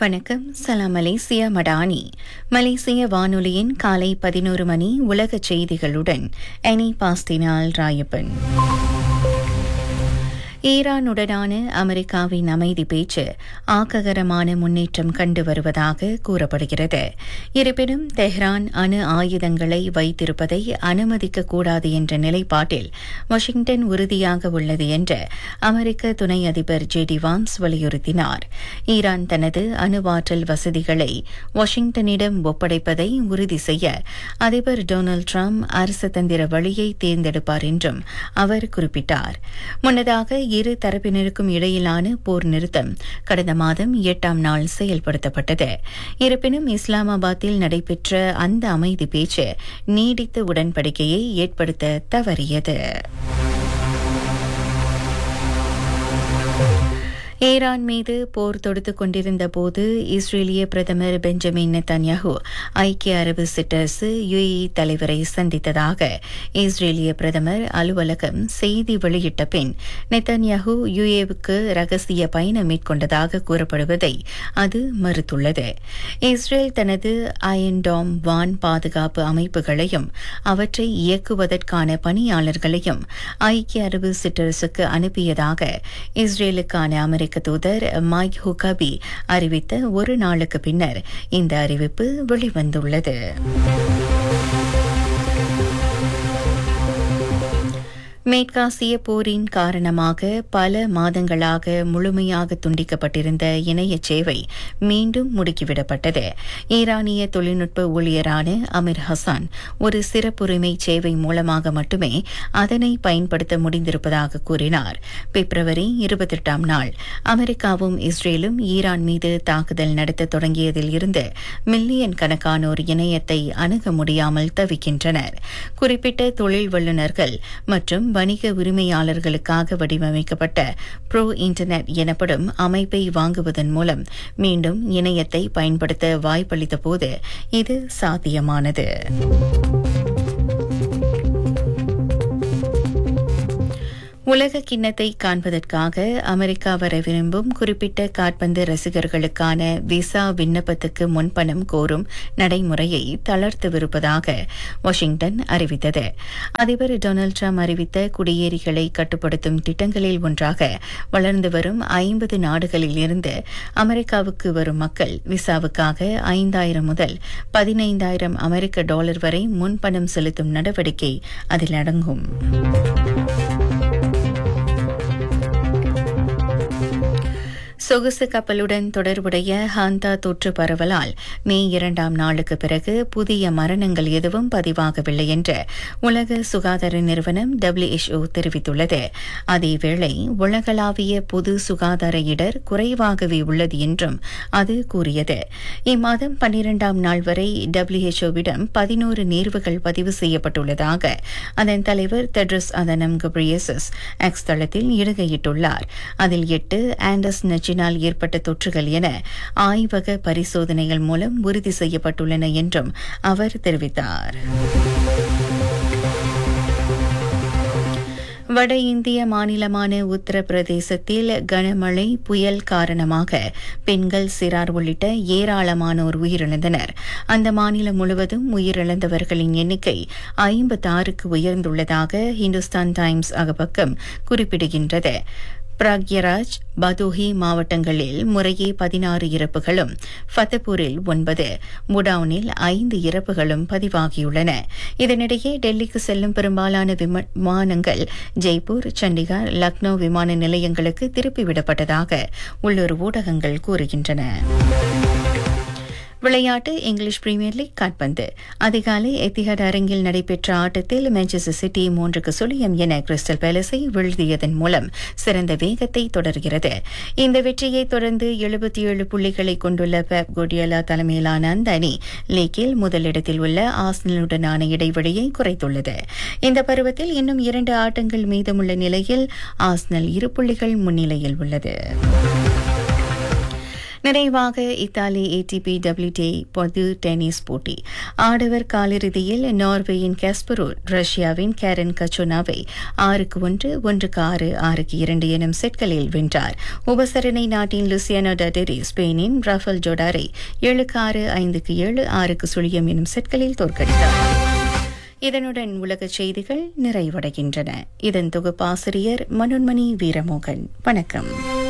வணக்கம் சலாம் மலேசியா மடானி மலேசிய வானொலியின் காலை பதினோரு மணி உலக செய்திகளுடன் எனி பாஸ்தினால் ராயப்பன் ஈரானுடனான அமெரிக்காவின் அமைதி பேச்சு ஆக்ககரமான முன்னேற்றம் கண்டு வருவதாக கூறப்படுகிறது இருப்பினும் தெஹ்ரான் அணு ஆயுதங்களை வைத்திருப்பதை அனுமதிக்க கூடாது என்ற நிலைப்பாட்டில் வாஷிங்டன் உறுதியாக உள்ளது என்று அமெரிக்க துணை அதிபர் ஜே டி வான்ஸ் வலியுறுத்தினார் ஈரான் தனது அணுவாற்றல் வசதிகளை வாஷிங்டனிடம் ஒப்படைப்பதை உறுதி செய்ய அதிபர் டொனால்டு டிரம்ப் அரசு தந்திர வழியை தேர்ந்தெடுப்பார் என்றும் அவர் குறிப்பிட்டார் முன்னதாக இரு தரப்பினருக்கும் இடையிலான போர் நிறுத்தம் கடந்த மாதம் எட்டாம் நாள் செயல்படுத்தப்பட்டது இருப்பினும் இஸ்லாமாபாத்தில் நடைபெற்ற அந்த அமைதி பேச்சு நீடித்த உடன்படிக்கையை ஏற்படுத்த தவறியது ஈரான் மீது போர் தொடுத்துக் கொண்டிருந்த போது இஸ்ரேலிய பிரதமர் பெஞ்சமின் நெத்தன்யாஹூ ஐக்கிய அரபு சிட்டரசு யுஏஇ தலைவரை சந்தித்ததாக இஸ்ரேலிய பிரதமர் அலுவலகம் செய்தி வெளியிட்ட பின் நெத்தன்யாஹூ யுஏவுக்கு ரகசிய பயணம் மேற்கொண்டதாக கூறப்படுவதை அது மறுத்துள்ளது இஸ்ரேல் தனது அயன்டாம் வான் பாதுகாப்பு அமைப்புகளையும் அவற்றை இயக்குவதற்கான பணியாளர்களையும் ஐக்கிய அரபு சிட்டரசுக்கு அனுப்பியதாக இஸ்ரேலுக்கான அமெரிக்க அமெரிக்க தூதர் மைக் ஹுகபி அறிவித்த ஒரு நாளுக்கு பின்னர் இந்த அறிவிப்பு வெளிவந்துள்ளது மேற்காசிய போரின் காரணமாக பல மாதங்களாக முழுமையாக துண்டிக்கப்பட்டிருந்த இணைய சேவை மீண்டும் முடுக்கிவிடப்பட்டது ஈரானிய தொழில்நுட்ப ஊழியரான அமீர் ஹசான் ஒரு சிறப்புரிமை சேவை மூலமாக மட்டுமே அதனை பயன்படுத்த முடிந்திருப்பதாக கூறினார் பிப்ரவரி இருபத்தெட்டாம் நாள் அமெரிக்காவும் இஸ்ரேலும் ஈரான் மீது தாக்குதல் நடத்த தொடங்கியதில் இருந்து மில்லியன் கணக்கானோர் இணையத்தை அணுக முடியாமல் தவிக்கின்றனர் குறிப்பிட்ட தொழில் வல்லுநர்கள் மற்றும் வணிக உரிமையாளர்களுக்காக வடிவமைக்கப்பட்ட ப்ரோ இன்டர்நெட் எனப்படும் அமைப்பை வாங்குவதன் மூலம் மீண்டும் இணையத்தை பயன்படுத்த வாய்ப்பளித்த போது இது சாத்தியமானது உலக கிண்ணத்தை காண்பதற்காக அமெரிக்கா வர விரும்பும் குறிப்பிட்ட காட்பந்து ரசிகர்களுக்கான விசா விண்ணப்பத்துக்கு முன்பணம் கோரும் நடைமுறையை தளர்த்தவிருப்பதாக வாஷிங்டன் அறிவித்தது அதிபர் டொனால்டு ட்ரம்ப் அறிவித்த குடியேறிகளை கட்டுப்படுத்தும் திட்டங்களில் ஒன்றாக வளர்ந்து வரும் ஐம்பது நாடுகளில் இருந்து அமெரிக்காவுக்கு வரும் மக்கள் விசாவுக்காக ஐந்தாயிரம் முதல் பதினைந்தாயிரம் அமெரிக்க டாலர் வரை முன்பணம் செலுத்தும் நடவடிக்கை அதில் அடங்கும் சொகுசு கப்பலுடன் தொடர்புடைய ஹாந்தா தொற்று பரவலால் மே இரண்டாம் நாளுக்கு பிறகு புதிய மரணங்கள் எதுவும் பதிவாகவில்லை என்று உலக சுகாதார நிறுவனம் டபிள்யூஎச்ஓ தெரிவித்துள்ளது அதேவேளை உலகளாவிய பொது சுகாதார இடர் குறைவாகவே உள்ளது என்றும் அது கூறியது இம்மாதம் பன்னிரண்டாம் நாள் வரை டபிள்யூஎச்ஓவிடம் பதினோரு நேர்வுகள் பதிவு செய்யப்பட்டுள்ளதாக அதன் தலைவர் தெட்ரஸ் அதனம் கப்ரியசஸ் எக்ஸ் தளத்தில் இடுகையிட்டுள்ளார் அதில் எட்டு ஆண்டஸ் நச்சினால் ஏற்பட்ட தொற்றுகள் என ஆய்வக பரிசோதனைகள் மூலம் உறுதி செய்யப்பட்டுள்ளன என்றும் அவர் தெரிவித்தார் வட இந்திய மாநிலமான உத்தரப்பிரதேசத்தில் கனமழை புயல் காரணமாக பெண்கள் சிறார் உள்ளிட்ட ஏராளமானோர் உயிரிழந்தனர் அந்த மாநிலம் முழுவதும் உயிரிழந்தவர்களின் எண்ணிக்கை ஐம்பத்தாறுக்கு உயர்ந்துள்ளதாக ஹிந்துஸ்தான் டைம்ஸ் அகப்பக்கம் குறிப்பிடுகின்றது பிராக்யராஜ் பதோஹி மாவட்டங்களில் முறையே பதினாறு இறப்புகளும் ஃபத்தபூரில் ஒன்பது முடவுனில் ஐந்து இறப்புகளும் பதிவாகியுள்ளன இதனிடையே டெல்லிக்கு செல்லும் பெரும்பாலான விமானங்கள் ஜெய்ப்பூர் சண்டிகார் லக்னோ விமான நிலையங்களுக்கு திருப்பிவிடப்பட்டதாக உள்ளூர் ஊடகங்கள் கூறுகின்றன விளையாட்டு இங்கிலீஷ் பிரீமியர் லீக் காட்பந்து அதிகாலை எத்திஹாட் அரங்கில் நடைபெற்ற ஆட்டத்தில் மான்செஸ்டர் சிட்டி மூன்றுக்கு சுழியம் என கிறிஸ்டல் பேலஸை வீழ்த்தியதன் மூலம் சிறந்த வேகத்தை தொடர்கிறது இந்த வெற்றியை தொடர்ந்து எழுபத்தி ஏழு புள்ளிகளை கொண்டுள்ள பெப் கோடியலா தலைமையிலான அந்த அணி லீக்கில் முதலிடத்தில் உள்ள ஆஸ்னலுடனான இடைவெளியை குறைத்துள்ளது இந்த பருவத்தில் இன்னும் இரண்டு ஆட்டங்கள் மீதமுள்ள நிலையில் ஆஸ்னல் இரு புள்ளிகள் முன்னிலையில் உள்ளது நிறைவாக இத்தாலி ஏடிபி டபிள்யூடி பொது டென்னிஸ் போட்டி ஆடவர் காலிறுதியில் நார்வேயின் கேஸ்பரூர் ரஷ்யாவின் கேரன் கச்சோனாவை ஆறுக்கு ஒன்று ஒன்றுக்கு ஆறு ஆறுக்கு இரண்டு எனும் செட்களில் வென்றார் உபசரணை நாட்டின் லுசியானோ டடெரி ஸ்பெயினின் ரஃபல் ஜோடாரை ஏழுக்கு ஆறு ஐந்துக்கு ஏழு ஆறுக்கு சுழியம் எனும் செட்களில் தோற்கடித்தார் இதனுடன் உலக செய்திகள் நிறைவடைகின்றன இதன் தொகுப்பாசிரியர் மனோன்மணி வீரமோகன் வணக்கம்